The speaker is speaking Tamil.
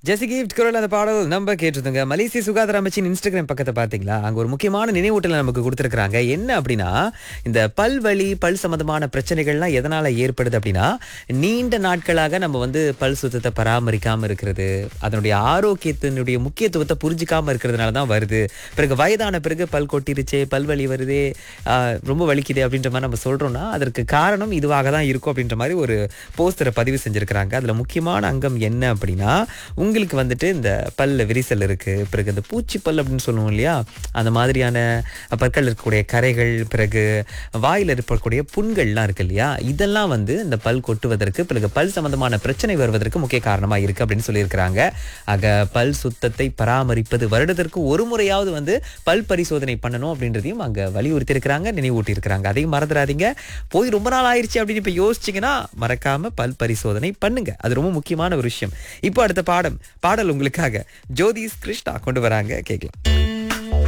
ஜெசி கிஃப்ட் குரல் அந்த பாடல் நம்ம கேட்டிருந்தோங்க மலேசிய சுகாதார அமைச்சின் இன்ஸ்டாகிராம் பக்கத்தை பார்த்தீங்களா அங்க ஒரு முக்கியமான நினைவூட்டலை நமக்கு கொடுத்துருக்காங்க என்ன அப்படின்னா இந்த பல்வலி பல் சம்பந்தமான பிரச்சனைகள்லாம் எதனால ஏற்படுது அப்படின்னா நீண்ட நாட்களாக நம்ம வந்து பல் சுத்தத்தை பராமரிக்காம இருக்கிறது அதனுடைய ஆரோக்கியத்தினுடைய முக்கியத்துவத்தை புரிஞ்சுக்காம இருக்கிறதுனால தான் வருது பிறகு வயதான பிறகு பல் கொட்டிருச்சே பல்வலி வருதே ஆஹ், ரொம்ப வலிக்குது அப்படின்ற மாதிரி நம்ம சொல்றோம்னா அதற்கு காரணம் இதுவாக தான் இருக்கும் அப்படின்ற மாதிரி ஒரு போஸ்டரை பதிவு செஞ்சிருக்கிறாங்க அதுல முக்கியமான அங்கம் என்ன அப்படின்னா உங்களுக்கு வந்துட்டு இந்த பல்ல விரிசல் இருக்கு பிறகு இந்த பூச்சி பல் அப்படின்னு சொல்லுவோம் இல்லையா அந்த மாதிரியான பற்கள் இருக்கக்கூடிய கரைகள் பிறகு வாயில் இருக்கக்கூடிய புண்கள்லாம் இருக்கு இல்லையா இதெல்லாம் வந்து இந்த பல் கொட்டுவதற்கு பிறகு பல் சம்பந்தமான பிரச்சனை வருவதற்கு முக்கிய காரணமா இருக்கு அப்படின்னு சொல்லியிருக்கிறாங்க ஆக பல் சுத்தத்தை பராமரிப்பது வருடத்திற்கு ஒரு முறையாவது வந்து பல் பரிசோதனை பண்ணணும் அப்படின்றதையும் அங்க வலியுறுத்தி இருக்கிறாங்க நினைவூட்டி இருக்கிறாங்க அதையும் மறந்துடாதீங்க போய் ரொம்ப நாள் ஆயிருச்சு அப்படின்னு இப்ப யோசிச்சீங்கன்னா மறக்காம பல் பரிசோதனை பண்ணுங்க அது ரொம்ப முக்கியமான ஒரு விஷயம் இப்போ அடுத்த பாடம் பாடல் உங்களுக்காக ஜோதிஸ் கிருஷ்ணா கொண்டு வராங்க கேட்கலாம்